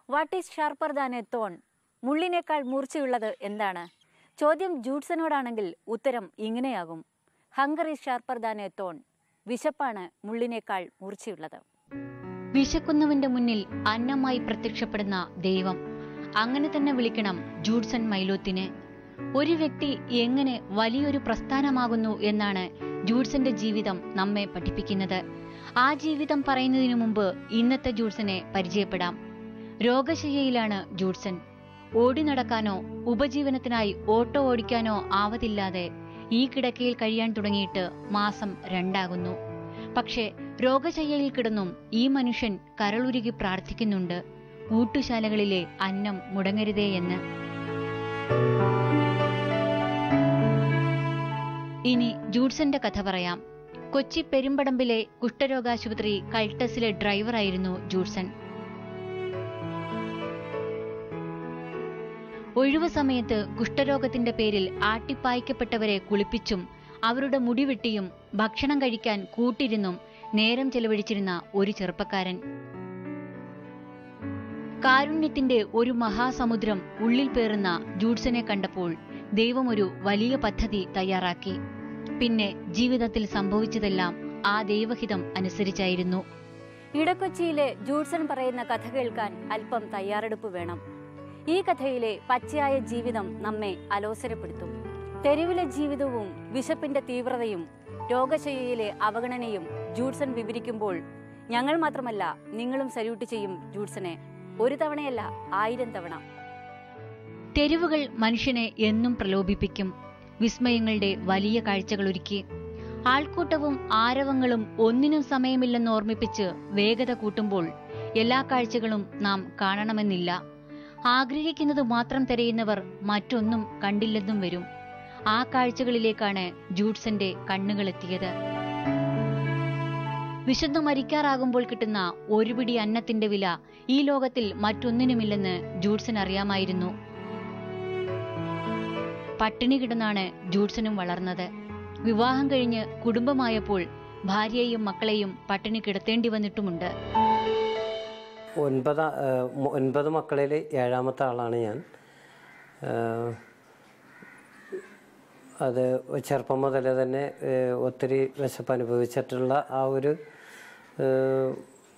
what is sharper than a thorn മുള്ളിനേക്കാൾ മൂർച്ചയുള്ളത് എന്താണ് ചോദ്യം ജൂഡ്സനോടാണെങ്കിൽ ഉത്തരം ഇങ്ങനെയാകും hunger is sharper than a thorn വിശപ്പാണ് മുള്ളിനേക്കാൾ മൂർച്ചയുള്ളത് വിശക്കുന്നവന്റെ മുന്നിൽ അന്നമായി പ്രത്യക്ഷപ്പെടുന്ന ദൈവം അങ്ങനെ തന്നെ വിളിക്കണം ജൂഡ്സൺ മൈലോത്തിനെ ഒരു വ്യക്തി എങ്ങനെ വലിയൊരു പ്രസ്ഥാനമാകുന്നു എന്നാണ് ജൂഡ്സന്റെ ജീവിതം നമ്മെ പഠിപ്പിക്കുന്നത് ആ ജീവിതം പറയുന്നതിനു മുമ്പ് ഇന്നത്തെ ജൂഡ്സനെ പരിചയപ്പെടാം രോഗശയ്യയിലാണ് ജൂഡ്സൺ ഓടി നടക്കാനോ ഉപജീവനത്തിനായി ഓട്ടോ ഓടിക്കാനോ ആവതില്ലാതെ ഈ കിടക്കയിൽ കഴിയാൻ തുടങ്ങിയിട്ട് മാസം രണ്ടാകുന്നു പക്ഷേ രോഗശയ്യയിൽ കിടന്നും ഈ മനുഷ്യൻ കരളുരുകി പ്രാർത്ഥിക്കുന്നുണ്ട് ഊട്ടുശാലകളിലെ അന്നം മുടങ്ങരുതേ എന്ന് ഇനി ജൂഡ്സന്റെ കഥ പറയാം കൊച്ചി പെരുമ്പടമ്പിലെ കുഷ്ഠരോഗാശുപത്രി കൾട്ടസിലെ ഡ്രൈവറായിരുന്നു ജൂഡ്സൺ ഒഴിവു സമയത്ത് കുഷ്ഠരോഗത്തിന്റെ പേരിൽ ആട്ടിപ്പായിക്കപ്പെട്ടവരെ കുളിപ്പിച്ചും അവരുടെ മുടി വെട്ടിയും ഭക്ഷണം കഴിക്കാൻ കൂട്ടിരുന്നും നേരം ചെലവഴിച്ചിരുന്ന ഒരു ചെറുപ്പക്കാരൻ കാരുണ്യത്തിന്റെ ഒരു മഹാസമുദ്രം ഉള്ളിൽ പേറുന്ന ജൂഡ്സനെ കണ്ടപ്പോൾ ദൈവം ഒരു വലിയ പദ്ധതി തയ്യാറാക്കി പിന്നെ ജീവിതത്തിൽ സംഭവിച്ചതെല്ലാം ആ ദൈവഹിതം അനുസരിച്ചായിരുന്നു ഇടക്കൊച്ചിയിലെ ജൂഡ്സൺ പറയുന്ന കഥ കേൾക്കാൻ അല്പം തയ്യാറെടുപ്പ് വേണം ഈ കഥയിലെ പച്ചയായ ജീവിതം നമ്മെ അലോസരപ്പെടുത്തും തെരുവിലെ ജീവിതവും വിശപ്പിന്റെ തീവ്രതയും രോഗശയ്യയിലെ അവഗണനയും ജൂഡ്സൺ വിവരിക്കുമ്പോൾ ഞങ്ങൾ മാത്രമല്ല നിങ്ങളും സല്യൂട്ട് ചെയ്യും ജൂഡ്സനെ ഒരു തവണയല്ല ആയിരം തവണ തെരുവുകൾ മനുഷ്യനെ എന്നും പ്രലോഭിപ്പിക്കും വിസ്മയങ്ങളുടെ വലിയ കാഴ്ചകളൊരുക്കി ആൾക്കൂട്ടവും ആരവങ്ങളും ഒന്നിനും സമയമില്ലെന്ന് ഓർമ്മിപ്പിച്ച് വേഗത കൂട്ടുമ്പോൾ എല്ലാ കാഴ്ചകളും നാം കാണണമെന്നില്ല ആഗ്രഹിക്കുന്നത് മാത്രം തിരയുന്നവർ മറ്റൊന്നും കണ്ടില്ലെന്നും വരും ആ കാഴ്ചകളിലേക്കാണ് ജൂഡ്സന്റെ കണ്ണുകളെത്തിയത് വിശന്നു മരിക്കാറാകുമ്പോൾ കിട്ടുന്ന ഒരു പിടി അന്നത്തിന്റെ വില ഈ ലോകത്തിൽ മറ്റൊന്നിനുമില്ലെന്ന് ജൂഡ്സൺ അറിയാമായിരുന്നു പട്ടിണി കിടന്നാണ് ജൂഡ്സനും വളർന്നത് വിവാഹം കഴിഞ്ഞ് കുടുംബമായപ്പോൾ ഭാര്യയെയും മക്കളെയും പട്ടിണി കിടത്തേണ്ടി വന്നിട്ടുമുണ്ട് ഒൻപത് ഒൻപത് മക്കളിൽ ഏഴാമത്തെ ആളാണ് ഞാൻ ഏഹ് അത് ചെറുപ്പം മുതലേ തന്നെ ഏഹ് ഒത്തിരി വിശപ്പ് അനുഭവിച്ചിട്ടുള്ള ആ ഒരു ഏഹ്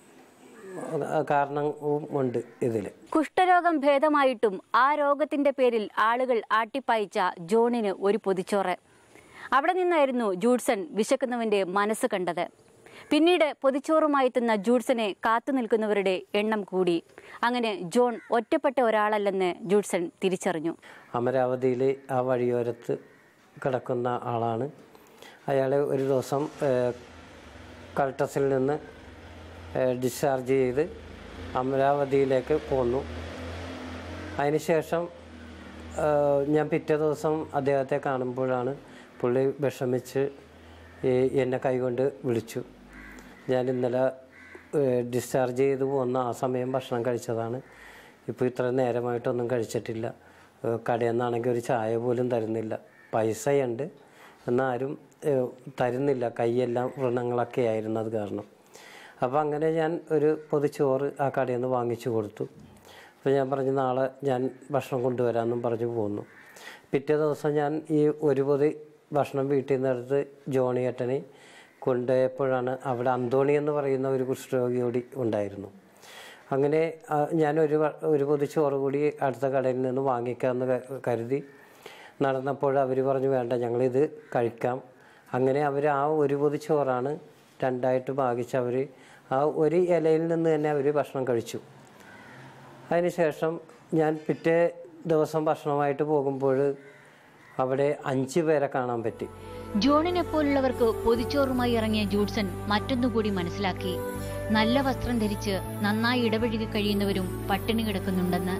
കാരണവും ഉണ്ട് ഇതിൽ കുഷ്ഠരോഗം ഭേദമായിട്ടും ആ രോഗത്തിന്റെ പേരിൽ ആളുകൾ ആട്ടിപ്പായിച്ച ജോണിന് ഒരു പൊതിച്ചോറ് അവിടെ നിന്നായിരുന്നു ജൂഡ്സൺ വിശക്കുന്നവന്റെ മനസ്സ് കണ്ടത് പിന്നീട് പൊതിച്ചോറുമായി എത്തുന്ന ജൂഡ്സനെ കാത്തു നിൽക്കുന്നവരുടെ എണ്ണം കൂടി അങ്ങനെ ജോൺ ഒറ്റപ്പെട്ട ഒരാളല്ലെന്ന് ജൂഡ്സൺ തിരിച്ചറിഞ്ഞു അമരാവതിയിൽ ആ വഴിയോരത്ത് കിടക്കുന്ന ആളാണ് അയാളെ ഒരു ദിവസം ഏഹ്, കൾട്ടസിൽ നിന്ന് ഏഹ്, ഡിസ്ചാർജ് ചെയ്ത് അമരാവതിയിലേക്ക് പോന്നു അതിനുശേഷം ഏഹ്, ഞാൻ പിറ്റേ ദിവസം അദ്ദേഹത്തെ കാണുമ്പോഴാണ് പുള്ളി വിഷമിച്ച് ഈ എന്നെ കൈകൊണ്ട് വിളിച്ചു ഞാൻ ഇന്നലെ ഏഹ്, ഡിസ്ചാർജ് ചെയ്ത് പോന്ന ആ സമയം ഭക്ഷണം കഴിച്ചതാണ് ഇപ്പോൾ ഇത്ര നേരമായിട്ടൊന്നും കഴിച്ചിട്ടില്ല ഏഹ്, കടയിൽ നിന്നാണെങ്കിൽ ഒരു ചായ പോലും തരുന്നില്ല പൈസയുണ്ട് എന്നാരും ഏഹ്, തരുന്നില്ല കൈയെല്ലാം വ്രണങ്ങളൊക്കെ ആയിരുന്നു അത് കാരണം അപ്പോൾ അങ്ങനെ ഞാൻ ഒരു പൊതിച്ചോറ് ആ കടയിൽ നിന്ന് വാങ്ങിച്ചു കൊടുത്തു അപ്പോൾ ഞാൻ പറഞ്ഞു നാളെ ഞാൻ ഭക്ഷണം കൊണ്ടുവരാമെന്നും പറഞ്ഞു പോന്നു പിറ്റേ ദിവസം ഞാൻ ഈ ഒരു പൊതി ഭക്ഷണം വീട്ടിൽ നിന്ന് എടുത്ത് ജോണിയേട്ടനെ കൊണ്ടുപോയപ്പോഴാണ് അവിടെ അന്തോണി എന്ന് പറയുന്ന ഒരു കുഷ്ഠരോഗി കൂടി ഉണ്ടായിരുന്നു അങ്ങനെ ആ, ഞാൻ ഒരു വ- ഒരു പൊതി ചോറ് കൂടി അടുത്ത കടയിൽ നിന്ന് വാങ്ങിക്കാമെന്ന് ക- കരുതി നടന്നപ്പോൾ അവർ പറഞ്ഞു വേണ്ട ഞങ്ങളിത് കഴിക്കാം അങ്ങനെ അവർ ആ ഒരു പൊതി ചോറാണ് രണ്ടായിട്ട് ഭാഗിച്ച് അവർ ആ ഒരു ഇലയിൽ നിന്ന് തന്നെ അവർ ഭക്ഷണം കഴിച്ചു അതിനുശേഷം ഞാൻ പിറ്റേ ദിവസം ഭക്ഷണമായിട്ട് പോകുമ്പോൾ അവിടെ അഞ്ച് പേരെ കാണാൻ പറ്റി ജോണിനെ പോലുള്ളവർക്ക് പൊതിച്ചോറുമായി ഇറങ്ങിയ ജൂഡ്സൺ മറ്റൊന്നുകൂടി മനസ്സിലാക്കി നല്ല വസ്ത്രം ധരിച്ച് നന്നായി ഇടപഴകി കഴിയുന്നവരും പട്ടിണി കിടക്കുന്നുണ്ടെന്ന്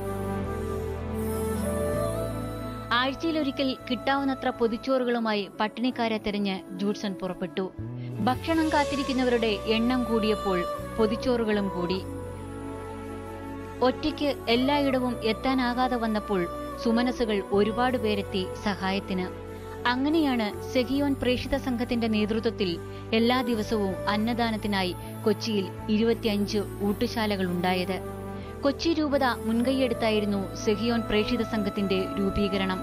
ആഴ്ചയിലൊരിക്കൽ കിട്ടാവുന്നത്ര പൊതിച്ചോറുകളുമായി പട്ടിണിക്കാരെ തെരഞ്ഞ് ജൂഡ്സൺ പുറപ്പെട്ടു ഭക്ഷണം കാത്തിരിക്കുന്നവരുടെ എണ്ണം കൂടിയപ്പോൾ പൊതിച്ചോറുകളും കൂടി ഒറ്റയ്ക്ക് എല്ലായിടവും എത്താനാകാതെ വന്നപ്പോൾ സുമനസുകൾ ഒരുപാട് പേരെത്തി സഹായത്തിന് അങ്ങനെയാണ് സെഹിയോൻ പ്രേക്ഷിത സംഘത്തിന്റെ നേതൃത്വത്തിൽ എല്ലാ ദിവസവും അന്നദാനത്തിനായി കൊച്ചിയിൽ ഇരുപത്തിയഞ്ച് ഊട്ടുശാലകൾ ഉണ്ടായത് കൊച്ചി രൂപത മുൻകൈയെടുത്തായിരുന്നു സെഹിയോൻ പ്രേക്ഷിത സംഘത്തിന്റെ രൂപീകരണം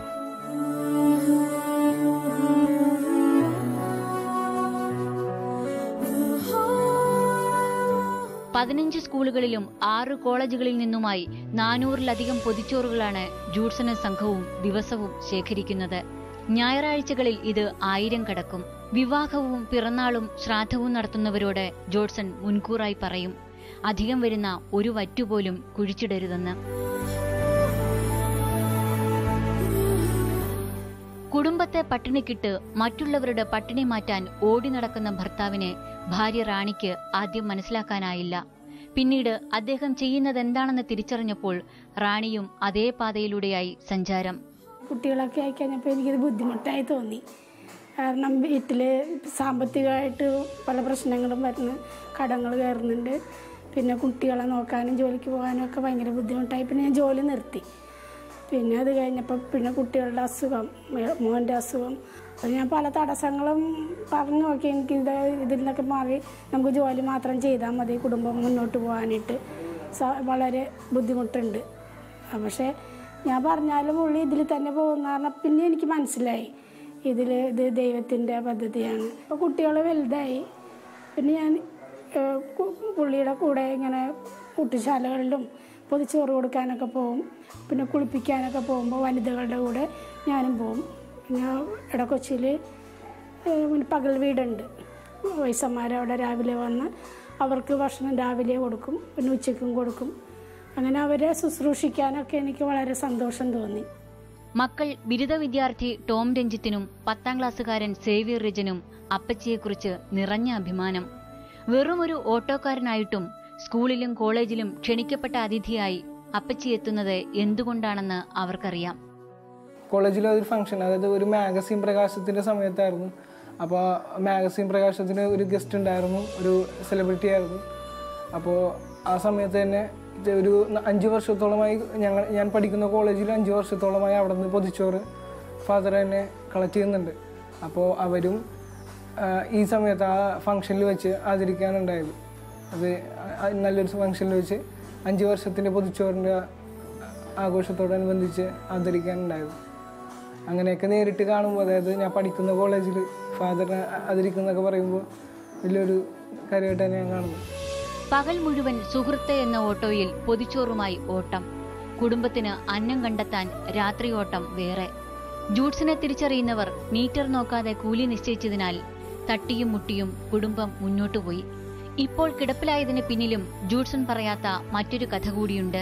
പതിനഞ്ച് സ്കൂളുകളിലും ആറ് കോളേജുകളിൽ നിന്നുമായി നാനൂറിലധികം പൊതിച്ചോറുകളാണ് ജൂഡ്സനും സംഘവും ദിവസവും ശേഖരിക്കുന്നത് ഞായറാഴ്ചകളിൽ ഇത് ആയിരം കടക്കും വിവാഹവും പിറന്നാളും ശ്രാദ്ധവും നടത്തുന്നവരോട് ജോഡ്സൺ മുൻകൂറായി പറയും അധികം വരുന്ന ഒരു വറ്റുപോലും കുഴിച്ചിടരുതെന്ന് കുടുംബത്തെ പട്ടിണിക്കിട്ട് മറ്റുള്ളവരുടെ പട്ടിണി മാറ്റാൻ ഓടി നടക്കുന്ന ഭർത്താവിനെ ഭാര്യ റാണിക്ക് ആദ്യം മനസ്സിലാക്കാനായില്ല പിന്നീട് അദ്ദേഹം ചെയ്യുന്നത് എന്താണെന്ന് തിരിച്ചറിഞ്ഞപ്പോൾ റാണിയും അതേ പാതയിലൂടെയായി സഞ്ചാരം കുട്ടികളൊക്കെ ആയിക്കഴിഞ്ഞപ്പോൾ എനിക്കത് ബുദ്ധിമുട്ടായി തോന്നി കാരണം വീട്ടിൽ സാമ്പത്തികമായിട്ട് പല പ്രശ്നങ്ങളും വരുന്നു കടങ്ങൾ കയറുന്നുണ്ട് പിന്നെ കുട്ടികളെ നോക്കാനും ജോലിക്ക് പോകാനും ഒക്കെ ഭയങ്കര ബുദ്ധിമുട്ടായി പിന്നെ ഞാൻ ജോലി നിർത്തി പിന്നെ അത് കഴിഞ്ഞപ്പോൾ പിന്നെ കുട്ടികളുടെ അസുഖം മേ- മോൻ്റെ അസുഖം അത് ഞാൻ പല തടസ്സങ്ങളും പറഞ്ഞു നോക്കി എനിക്ക് ഇത് ഇതിൽ നിന്നൊക്കെ മാറി നമുക്ക് ജോലി മാത്രം ചെയ്താൽ മതി കുടുംബം മുന്നോട്ട് പോകാനായിട്ട് സ- വളരെ ബുദ്ധിമുട്ടുണ്ട് ആ, പക്ഷേ ഞാൻ പറഞ്ഞാലും പുള്ളി ഇതിൽ തന്നെ പോകുന്ന പറഞ്ഞാൽ പിന്നെ എനിക്ക് മനസ്സിലായി ഇതിൽ ഇത് ദൈവത്തിൻ്റെ പദ്ധതിയാണ് അപ്പോൾ കുട്ടികൾ വലുതായി പിന്നെ ഞാൻ ഏഹ്, കു- പുള്ളിയുടെ കൂടെ ഇങ്ങനെ കുട്ടിശാലകളിലും പൊതിച്ചോറ് കൊടുക്കാനൊക്കെ പോകും പിന്നെ കുളിപ്പിക്കാനൊക്കെ പോകുമ്പോൾ വനിതകളുടെ കൂടെ ഞാനും പോകും പിന്നെ ഇടക്കൊച്ചിയിൽ പിന്നെ പകൽ വീടുണ്ട് വയസ്സന്മാർ അവിടെ രാവിലെ വന്ന് അവർക്ക് ഭക്ഷണം രാവിലെ കൊടുക്കും പിന്നെ ഉച്ചയ്ക്കും കൊടുക്കും അങ്ങനെ അവരെ ശുശ്രൂഷിക്കാനൊക്കെ എനിക്ക് വളരെ സന്തോഷം തോന്നി മക്കൾ ബിരുദ വിദ്യാർത്ഥി ടോം രഞ്ജിത്തിനും പത്താം ക്ലാസ്സുകാരൻ സേവ്യർ റിജനും അപ്പച്ചിയെക്കുറിച്ച് നിറഞ്ഞ അഭിമാനം വെറുമൊരു ഓട്ടോക്കാരനായിട്ടും സ്കൂളിലും കോളേജിലും ക്ഷണിക്കപ്പെട്ട അതിഥിയായി അപ്പച്ചി എത്തുന്നത് എന്തുകൊണ്ടാണെന്ന് അവർക്കറിയാം കോളേജിൽ ഒരു ഫംഗ്ഷൻ അതായത് ഒരു മാഗസിൻ പ്രകാശത്തിൻ്റെ സമയത്തായിരുന്നു അപ്പോൾ മാഗസിൻ പ്രകാശത്തിന് ഒരു ഗസ്റ്റ് ഉണ്ടായിരുന്നു ഒരു സെലിബ്രിറ്റി ആയിരുന്നു അപ്പോൾ ആ സമയത്ത് തന്നെ ഇത് ഒരു ന- അഞ്ച് വർഷത്തോളമായി ഞങ്ങൾ ഞാൻ പഠിക്കുന്ന കോളേജിൽ അഞ്ച് വർഷത്തോളമായി അവിടെ നിന്ന് പൊതിച്ചോറ് ഫാദർ തന്നെ കളക്ട് ചെയ്യുന്നുണ്ട് അപ്പോൾ അവരും ആ, ഈ സമയത്ത് ആ ഫംഗ്ഷനിൽ വെച്ച് ആദരിക്കാനുണ്ടായത് അത് ആ- നല്ലൊരു ഫംഗ്ഷനിൽ വെച്ച് അഞ്ച് വർഷത്തിൻ്റെ പൊതിച്ചോറിൻ്റെ ആഘോഷത്തോടനുബന്ധിച്ച് ആദരിക്കാനുണ്ടായത് അങ്ങനെയൊക്കെ നേരിട്ട് കാണുമ്പോൾ അതായത് ഞാൻ പഠിക്കുന്ന കോളേജിൽ ഫാദറിനെ ആദരിക്കുന്നൊക്കെ പറയുമ്പോൾ വലിയൊരു കാര്യമായിട്ടാണ് ഞാൻ കാണുന്നത് പകൽ മുഴുവൻ സുഹൃത്ത് എന്ന ഓട്ടോയിൽ പൊതിച്ചോറുമായി ഓട്ടം കുടുംബത്തിന് അന്നം കണ്ടെത്താൻ രാത്രി ഓട്ടം വേറെ ജൂട്സിനെ തിരിച്ചറിയുന്നവർ മീറ്റർ നോക്കാതെ കൂലി നിശ്ചയിച്ചതിനാൽ തട്ടിയും മുട്ടിയും കുടുംബം മുന്നോട്ടുപോയി ഇപ്പോൾ കിടപ്പിലായതിന് പിന്നിലും ജൂട്സൺ പറയാത്ത മറ്റൊരു കഥ കൂടിയുണ്ട്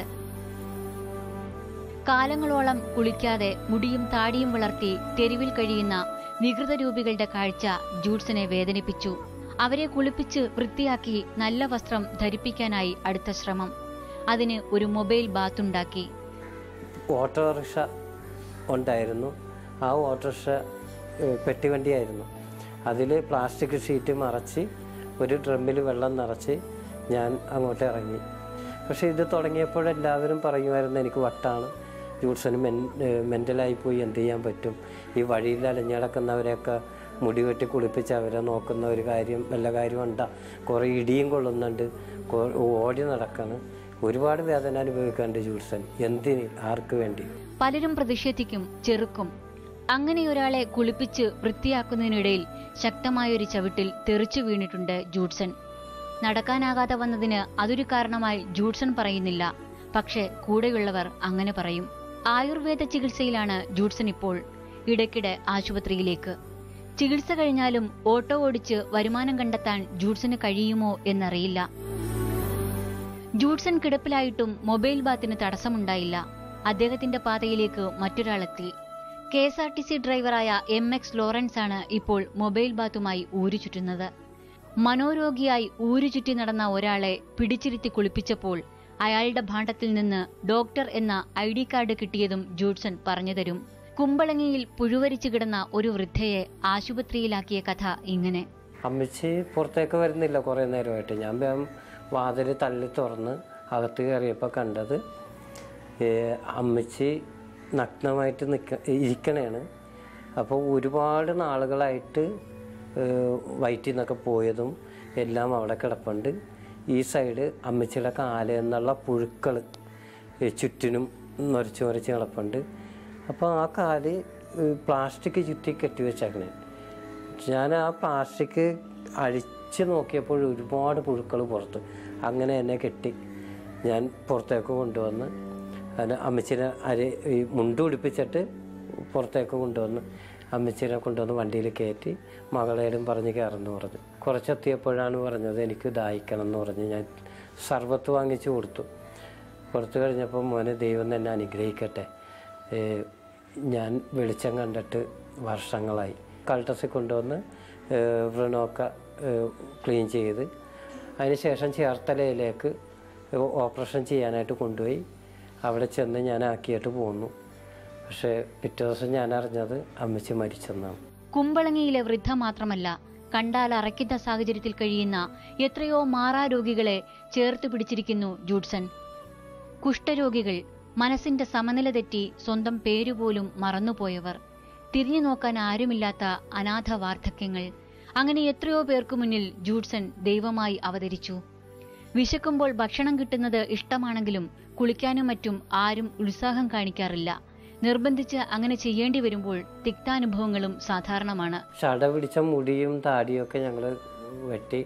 കാലങ്ങളോളം കുളിക്കാതെ മുടിയും താടിയും വളർത്തി തെരുവിൽ കഴിയുന്ന വികൃത രൂപികളുടെ കാഴ്ച ജൂട്സിനെ വേദനിപ്പിച്ചു അവരെ കുളിപ്പിച്ച് വൃത്തിയാക്കി നല്ല വസ്ത്രം ധരിപ്പിക്കാനായി അടുത്ത ശ്രമം അതിന് ഒരു മൊബൈൽ ബാത്തുണ്ടാക്കി ഓട്ടോറിക്ഷ ഉണ്ടായിരുന്നു ആ ഓട്ടോറിക്ഷ ഏഹ്, പെട്ടിവണ്ടിയായിരുന്നു അതിൽ പ്ലാസ്റ്റിക് ഷീറ്റ് മറച്ച് ഒരു ഡ്രമ്മിൽ വെള്ളം നിറച്ച് ഞാൻ അങ്ങോട്ട് ഇറങ്ങി പക്ഷേ ഇത് തുടങ്ങിയപ്പോൾ എല്ലാവരും പറയുമായിരുന്നു എനിക്ക് വട്ടാണ് ജൂഡ്സന് മെൻ ഏഹ്, മെൻ്റലായി പോയി എന്ത് ചെയ്യാൻ പറ്റും ഈ വഴിയിൽ അലഞ്ഞടക്കുന്നവരെയൊക്കെ മുടി വെട്ടി കുളിപ്പിച്ച് അവരെ നോക്കുന്ന ഒരു കാര്യം വല്ല കാര്യം ഉണ്ടാ കുറേ ഇടിയും കൊള്ളുന്നുണ്ട് കൊ- ഓടി നടക്കണം ഒരുപാട് വേദന അനുഭവിക്കാണ്ട് ജൂഡ്സൺ എന്തിന് ആർക്ക് വേണ്ടി പലരും പ്രതിഷേധിക്കും ചെറുക്കും അങ്ങനെ ഒരാളെ കുളിപ്പിച്ച് വൃത്തിയാക്കുന്നതിനിടയിൽ ശക്തമായൊരു ചവിട്ടിൽ തെറിച്ചു വീണിട്ടുണ്ട് ജൂഡ്സൺ നടക്കാനാകാതെ വന്നതിന് അതൊരു കാരണമായി ജൂഡ്സൺ പറയുന്നില്ല പക്ഷേ കൂടെയുള്ളവർ അങ്ങനെ പറയും ആയുർവേദ ചികിത്സയിലാണ് ജൂഡ്സൺ ഇപ്പോൾ ഇടയ്ക്കിടെ ആശുപത്രിയിലേക്ക് ചികിത്സ കഴിഞ്ഞാലും ഓട്ടോ ഓടിച്ച് വരുമാനം കണ്ടെത്താൻ ജൂഡ്സന് കഴിയുമോ എന്നറിയില്ല ജൂഡ്സൺ കിടപ്പിലായിട്ടും മൊബൈൽ ബാത്തിന് തടസ്സമുണ്ടായില്ല അദ്ദേഹത്തിന്റെ പാതയിലേക്ക് മറ്റൊരാളെത്തി K S R T C ഡ്രൈവറായ എം എക്സ് ലോറൻസ് ആണ് ഇപ്പോൾ മൊബൈൽ ബാത്തുമായി ഊരു ചുറ്റുന്നത് മനോരോഗിയായി ഊരു ചുറ്റി നടന്ന ഒരാളെ പിടിച്ചിരുത്തി കുളിപ്പിച്ചപ്പോൾ അയാളുടെ ഭാണ്ഡത്തിൽ നിന്ന് ഡോക്ടർ എന്ന ഐ ഡി കാർഡ് കിട്ടിയതും ജൂഡ്സൺ പറഞ്ഞുതരും കുമ്പളങ്ങിയിൽ പുഴുവരിച്ചു കിടന്ന ഒരു വൃദ്ധയെ ആശുപത്രിയിലാക്കിയ കഥ ഇങ്ങനെ അമ്മച്ചി പുറത്തേക്ക് വരുന്നില്ല കുറേ നേരമായിട്ട് ഞാൻ വേഗം വാതിൽ തള്ളി തുറന്ന് അകത്ത് കയറിയപ്പോൾ കണ്ടത് ഏ, അമ്മച്ചി നഗ്നമായിട്ട് നിൽക്ക ഇരിക്കണേണ് അപ്പോൾ ഒരുപാട് നാളുകളായിട്ട് ഏ, വയറ്റിൽ നിന്നൊക്കെ പോയതും എല്ലാം അവിടെ കിടപ്പുണ്ട് ഈ സൈഡ് അമ്മച്ചിയുടെ കാല് എന്നുള്ള പുഴുക്കൾ ഈ ചുറ്റിനും നൊരച്ച് നൊരച്ച് കിടപ്പുണ്ട് അപ്പോൾ ആ കാല് ഈ പ്ലാസ്റ്റിക് ചുറ്റി കെട്ടി വെച്ചേക്കണേ ഞാൻ ആ പ്ലാസ്റ്റിക് അഴിച്ച് നോക്കിയപ്പോൾ ഒരുപാട് പുഴുക്കൾ പുറത്ത് അങ്ങനെ എന്നെ കെട്ടി ഞാൻ പുറത്തേക്ക് കൊണ്ടുവന്ന് അതിന് അമ്മച്ചിനെ അരി ഈ മുണ്ട് പിടിപ്പിച്ചിട്ട് പുറത്തേക്ക് കൊണ്ടുവന്ന് അമ്മച്ചിനെ കൊണ്ടുവന്ന് വണ്ടിയിൽ കയറ്റി മകളേലും പറഞ്ഞ് കയറെന്ന് പറഞ്ഞു കുറച്ചെത്തിയപ്പോഴാണ് പറഞ്ഞത് എനിക്ക് ദാഹിക്കണം എന്ന് പറഞ്ഞ് ഞാൻ സർബത്ത് വാങ്ങിച്ചു കൊടുത്തു കൊടുത്തു കഴിഞ്ഞപ്പോൾ മോനെ ദൈവം തന്നെ അനുഗ്രഹിക്കട്ടെ ഏ, ഞാൻ വെളിച്ചം കണ്ടിട്ട് വർഷങ്ങളായി കൾട്ടസിൽ കൊണ്ടുവന്ന് ഏ, വ്രണമൊക്കെ ഏ, ക്ലീൻ ചെയ്ത് അതിനുശേഷം ചേർത്തലയിലേക്ക് ഓപ്പറേഷൻ ചെയ്യാനായിട്ട് കൊണ്ടുപോയി അവിടെ ചെന്ന് ഞാൻ ആക്കിയിട്ട് പോന്നു പക്ഷേ പിറ്റേ ദിവസം ഞാൻ അറിഞ്ഞത് അമ്മച്ചി മരിച്ചെന്നാണ് കുമ്പളങ്ങിയിലെ വൃദ്ധ മാത്രമല്ല കണ്ടാൽ അറയ്ക്കുന്ന സാഹചര്യത്തിൽ കഴിയുന്ന എത്രയോ മാറാരോഗികളെ ചേർത്ത് പിടിച്ചിരിക്കുന്നു ജൂഡ്സൺ കുഷ്ഠരോഗികൾ മനസ്സിന്റെ സമനില തെറ്റി സ്വന്തം പേരുപോലും മറന്നുപോയവർ തിരിഞ്ഞു നോക്കാൻ ആരുമില്ലാത്ത അനാഥ വാർദ്ധക്യങ്ങൾ അങ്ങനെ എത്രയോ പേർക്കു മുന്നിൽ ജൂഡ്സൺ ദൈവമായി അവതരിച്ചു വിശക്കുമ്പോൾ ഭക്ഷണം കിട്ടുന്നത് ഇഷ്ടമാണെങ്കിലും കുളിക്കാനും മറ്റും ആരും ഉത്സാഹം കാണിക്കാറില്ല നിർബന്ധിച്ച് അങ്ങനെ ചെയ്യേണ്ടി വരുമ്പോൾ തിക്താനുഭവങ്ങളും സാധാരണമാണ് ഷട പിടിച്ച മുടിയും താടിയൊക്കെ ഞങ്ങൾ വെട്ടി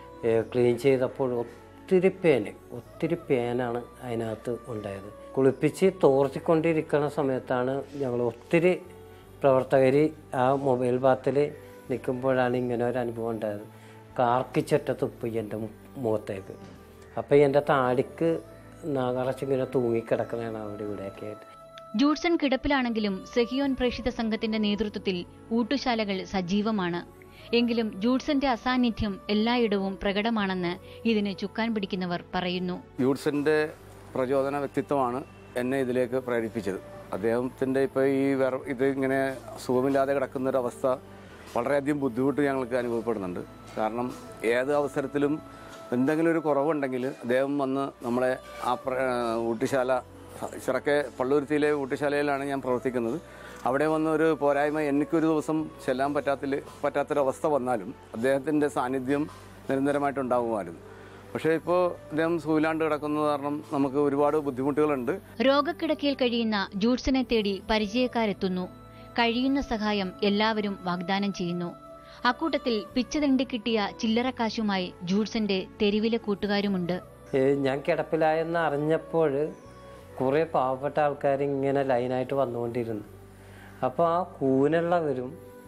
ക്ലീൻ ചെയ്തപ്പോൾ ഒത്തിരി പേന് ഒത്തിരി പേനാണ് അതിനകത്ത് ഉണ്ടായത് കുളിപ്പിച്ച് തോർത്തിക്കൊണ്ടിരിക്കുന്ന സമയത്താണ് ഞങ്ങൾ ഒത്തിരി പ്രവർത്തകർ ആ മൊബൈൽ ബാത്തിൽ നിൽക്കുമ്പോഴാണ് ഇങ്ങനെ ഒരു അനുഭവം ഉണ്ടായത് കാർക്കിച്ചൊറ്റ തുപ്പി എൻ്റെ മു- മുഖത്തേക്ക് അപ്പോൾ എൻ്റെ താടിക്ക് നകറച്ചിങ്ങനെ തൂങ്ങിക്കിടക്കണതാണ് അവിടെ ഇവിടെയൊക്കെ ആയിട്ട് ജൂഡ്സൺ കിടപ്പിലാണെങ്കിലും സെഹിയോൻ പ്രേക്ഷിത സംഘത്തിന്റെ നേതൃത്വത്തിൽ ഊട്ടുശാലകൾ സജീവമാണ് എങ്കിലും ജൂഡ്സന്റെ അസാന്നിധ്യം എല്ലായിടവും പ്രകടമാണെന്ന് ഇതിന് ചുക്കാൻ പിടിക്കുന്നവർ പറയുന്നു യൂട്സിൻ്റെ പ്രചോദന വ്യക്തിത്വമാണ് എന്നെ ഇതിലേക്ക് പ്രേരിപ്പിച്ചത് അദ്ദേഹത്തിൻ്റെ ഇപ്പോൾ ഈ വേറെ ഇത് ഇങ്ങനെ സുഖമില്ലാതെ കിടക്കുന്ന ഒരു അവസ്ഥ വളരെയധികം ബുദ്ധിമുട്ട് ഞങ്ങൾക്ക് അനുഭവപ്പെടുന്നുണ്ട് കാരണം ഏത് അവസരത്തിലും എന്തെങ്കിലും ഒരു കുറവുണ്ടെങ്കിൽ അദ്ദേഹം വന്ന് നമ്മളെ ആ പ്ര- ഊട്ടിശാല ചിറക്കെ പള്ളുരുത്തിയിലെ ഊട്ടിശാലയിലാണ് ഞാൻ പ്രവർത്തിക്കുന്നത് അവിടെ വന്ന ഒരു പോരായ്മ എനിക്കൊരു ദിവസം ചെല്ലാൻ പറ്റാത്തിൽ പറ്റാത്തൊരവസ്ഥ വന്നാലും അദ്ദേഹത്തിൻ്റെ സാന്നിധ്യം നിരന്തരമായിട്ടുണ്ടാകുമായിരുന്നു പക്ഷേ ഇപ്പോൾ അദ്ദേഹം സുഖിലാണ്ട് കിടക്കുന്നത് കാരണം നമുക്ക് ഒരുപാട് ബുദ്ധിമുട്ടുകളുണ്ട് രോഗക്കിടക്കയിൽ കഴിയുന്ന ജൂഡ്സനെ തേടി പരിചയക്കാരെത്തുന്നു കഴിയുന്ന സഹായം എല്ലാവരും വാഗ്ദാനം ചെയ്യുന്നു അക്കൂട്ടത്തിൽ പിച്ചതണ്ടി കിട്ടിയ ചില്ലറക്കാശുമായി ജൂഡ്സന്റെ തെരുവിലെ കൂട്ടുകാരുമുണ്ട് ഏ, ഞാൻ കിടപ്പിലായെന്ന് അറിഞ്ഞപ്പോൾ കുറേ പാവപ്പെട്ട ആൾക്കാർ ഇങ്ങനെ ലൈനായിട്ട് വന്നുകൊണ്ടിരുന്നു അപ്പോൾ ആ കൂനുള്ളവരും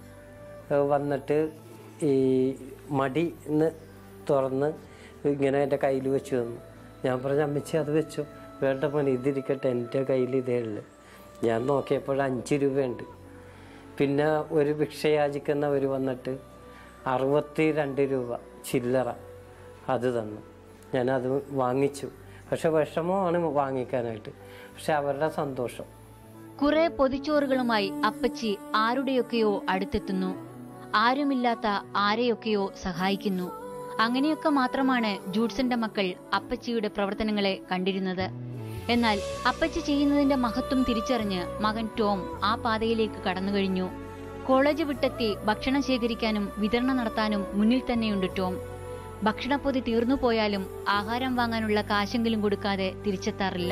ഏ, വന്നിട്ട് ഈ മടി എന്ന് തുറന്ന് ഇങ്ങനെ എൻ്റെ കയ്യിൽ വെച്ച് തന്നു ഞാൻ പറഞ്ഞു അമ്മച്ചി അത് വെച്ചു വേണ്ട മോനെ ഇതിരിക്കട്ടെ എൻ്റെ കയ്യിൽ ഇതേ ഉള്ളു ഞാൻ നോക്കിയപ്പോൾ അഞ്ച് രൂപയുണ്ട് പിന്നെ ഒരു ഭിക്ഷ യാചിക്കുന്നവർ വന്നിട്ട് അറുപത്തി രണ്ട് രൂപ ചില്ലറ അത് തന്നു ഞാനത് വാങ്ങിച്ചു പക്ഷെ വിഷമമാണ് വാങ്ങിക്കാനായിട്ട് പക്ഷെ അവരുടെ സന്തോഷം കുറെ പൊതിച്ചോറുകളുമായി അപ്പച്ചി ആരുടെയൊക്കെയോ അടുത്തെത്തുന്നു ആരുമില്ലാത്ത ആരെയൊക്കെയോ സഹായിക്കുന്നു അങ്ങനെയൊക്കെ മാത്രമാണ് ജൂഡ്സന്റെ മക്കൾ അപ്പച്ചിയുടെ പ്രവർത്തനങ്ങളെ കണ്ടിരുന്നത് എന്നാൽ അപ്പച്ചി ചെയ്യുന്നതിന്റെ മഹത്വം തിരിച്ചറിഞ്ഞ് മകൻ ടോം ആ പാതയിലേക്ക് കടന്നു കഴിഞ്ഞു കോളേജ് വിട്ടെത്തി ഭക്ഷണം ശേഖരിക്കാനും വിതരണം നടത്താനും മുന്നിൽ തന്നെയുണ്ട് ടോം ഭക്ഷണപ്പൊതി തീർന്നു പോയാലും ആഹാരം വാങ്ങാനുള്ള കാശെങ്കിലും കൊടുക്കാതെ തിരിച്ചെത്താറില്ല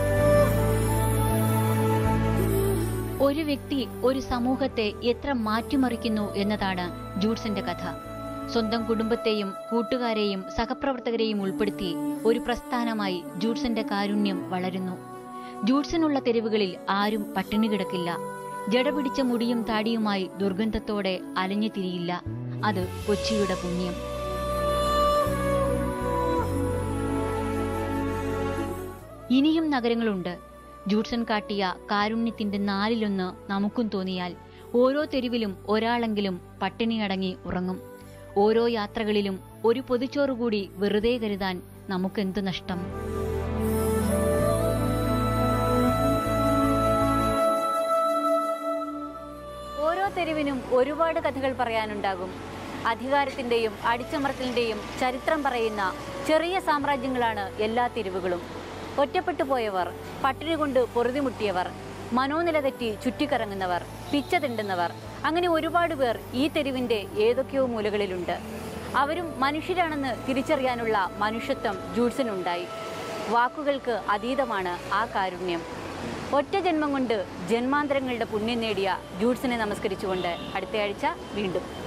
ഒരു വ്യക്തി ഒരു സമൂഹത്തെ എത്ര മാറ്റിമറിക്കുന്നു എന്നതാണ് ജൂഡ്സന്റെ കഥ സ്വന്തം കുടുംബത്തെയും കൂട്ടുകാരെയും സഹപ്രവർത്തകരെയും ഉൾപ്പെടുത്തി ഒരു പ്രസ്ഥാനമായി ജൂഡ്സന്റെ കാരുണ്യം വളരുന്നു ജൂഡ്സനുള്ള തെരുവുകളിൽ ആരും പട്ടിണി കിടക്കില്ല ജടപിടിച്ച മുടിയും താടിയുമായി ദുർഗന്ധത്തോടെ അലഞ്ഞു തിരിയില്ല അത് കൊച്ചിയുടെ പുണ്യം ഇനിയും നഗരങ്ങളുണ്ട് ജൂഡ്സൺ കാട്ടിയ കാരുണ്യത്തിന്റെ നാലിലൊന്ന് നമുക്കും തോന്നിയാൽ ഓരോ തെരുവിലും ഒരാളെങ്കിലും പട്ടിണി അടങ്ങി ഉറങ്ങും ഓരോ യാത്രകളിലും ഒരു പൊതിച്ചോറ് കൂടി വെറുതെ കരുതാൻ നമുക്കെന്ത് നഷ്ടം ഓരോ തെരുവിനും ഒരുപാട് കഥകൾ പറയാനുണ്ടാകും അധികാരത്തിന്റെയും അടിച്ചമർത്തലിന്റെയും ചരിത്രം പറയുന്ന ചെറിയ സാമ്രാജ്യങ്ങളാണ് എല്ലാ തെരുവുകളും ഒറ്റപ്പെട്ടു പോയവർ പട്ടിണി കൊണ്ട് പൊറുതിമുട്ടിയവർ മനോനില തെറ്റി ചുറ്റിക്കറങ്ങുന്നവർ പിച്ച തിണ്ടുന്നവർ അങ്ങനെ ഒരുപാട് പേർ ഈ തെരുവിന്റെ ഏതൊക്കെയോ മൂലകളിലുണ്ട് അവരും മനുഷ്യരാണെന്ന് തിരിച്ചറിയാനുള്ള മനുഷ്യത്വം ജൂഡ്സനുണ്ടായി വാക്കുകൾക്ക് അതീതമാണ് ആ കാരുണ്യം ഒറ്റ ജന്മം കൊണ്ട് ജന്മാന്തരങ്ങളുടെ പുണ്യം നേടിയ ജൂഡ്സിനെ നമസ്കരിച്ചുകൊണ്ട് അടുത്തയാഴ്ച വീണ്ടും